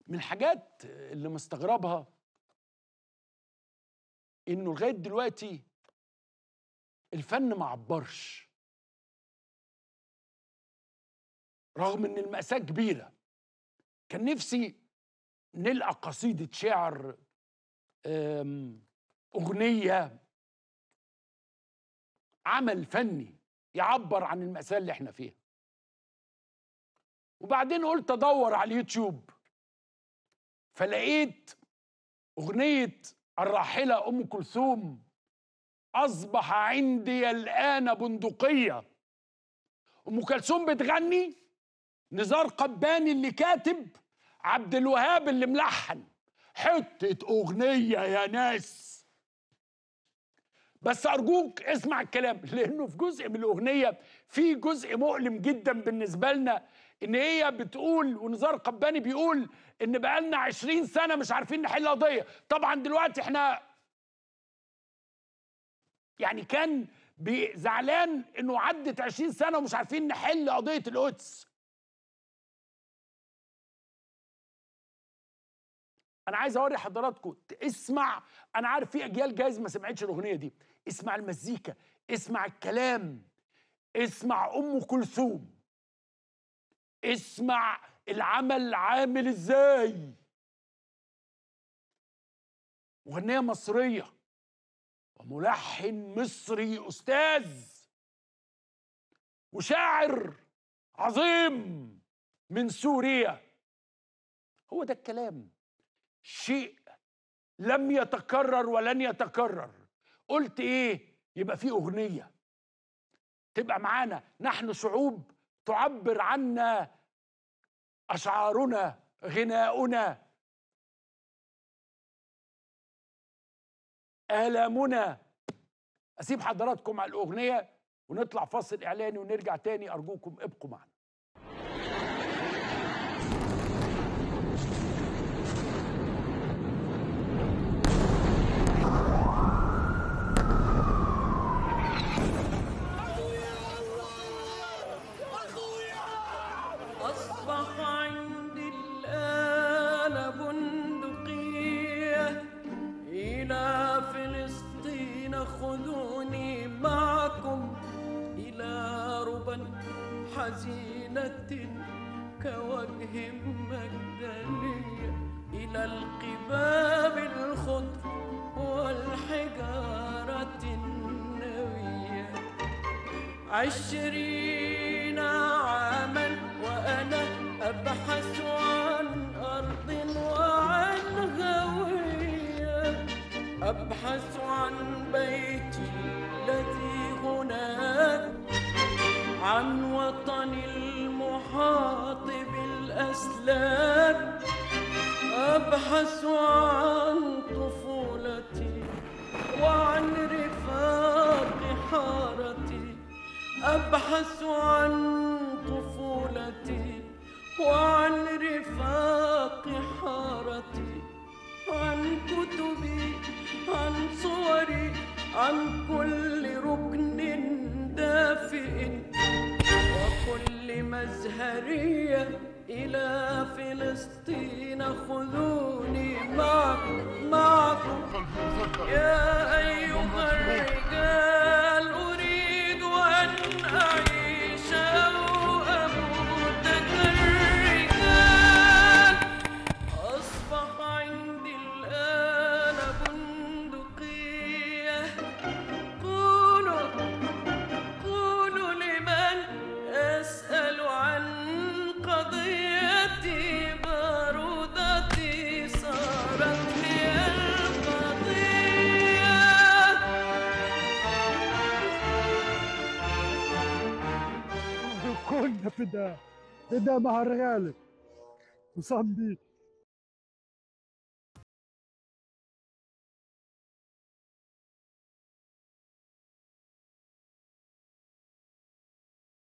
من الحاجات اللي مستغربها انه لغايه دلوقتي الفن ما عبرش رغم ان المأساة كبيرة كان نفسي نلقى قصيدة شعر أم، أغنية عمل فني يعبر عن المأساة اللي احنا فيها وبعدين قلت ادور على اليوتيوب فلقيت اغنيه الراحله ام كلثوم اصبح عندي الان بندقيه ام كلثوم بتغني نزار قباني اللي كاتب عبد الوهاب اللي ملحن حته اغنيه يا ناس بس ارجوك اسمع الكلام لانه في جزء من الاغنيه في جزء مؤلم جدا بالنسبه لنا ان هي بتقول ونزار قباني بيقول ان بقالنا 20 سنه مش عارفين نحل قضيه طبعا دلوقتي احنا يعني كان بي- زعلان انه عدت 20 سنه ومش عارفين نحل قضيه القدس انا عايز اوري حضراتكم اسمع انا عارف في اجيال جايز ما سمعتش الاغنيه دي اسمع المزيكا اسمع الكلام اسمع ام كلثوم اسمع العمل عامل ازاي مغنيه مصريه وملحن مصري استاذ وشاعر عظيم من سوريا هو ده الكلام شيء لم يتكرر ولن يتكرر قلت ايه يبقى في اغنيه تبقى معانا نحن شعوب تعبر عنا اشعارنا غناؤنا آلامنا أسيب حضراتكم على الأغنية ونطلع فاصل إعلاني ونرجع تاني أرجوكم ابقوا معنا أصبح عندي الآن بندقية إلى فلسطين خذوني معكم إلى ربا حزينة كوجه مجدلية إلى القباب الخضر والحجارة النوية عشرين عاما وأنا أبحث عن أرض وعن هوية أبحث عن بيتي الذي هناك عن وطني المحاط بالأسلاك أبحث عن طفولتي وعن رفاق حارتي أبحث عن طفولتي وعن رفاق حارتي عن كتبي عن صوري عن كل ركن دافئ وكل مزهرية إلى فلسطين خذوني معكم معكم يا أيها الرجال أريد أن أعيش أو أموت كالرجال أصبح عندي الآن بندقية قولوا قولوا لمن أسأل عن قضيتي بارودتي صارت هي القضية كنا فدا فدا مع الرجال وصندي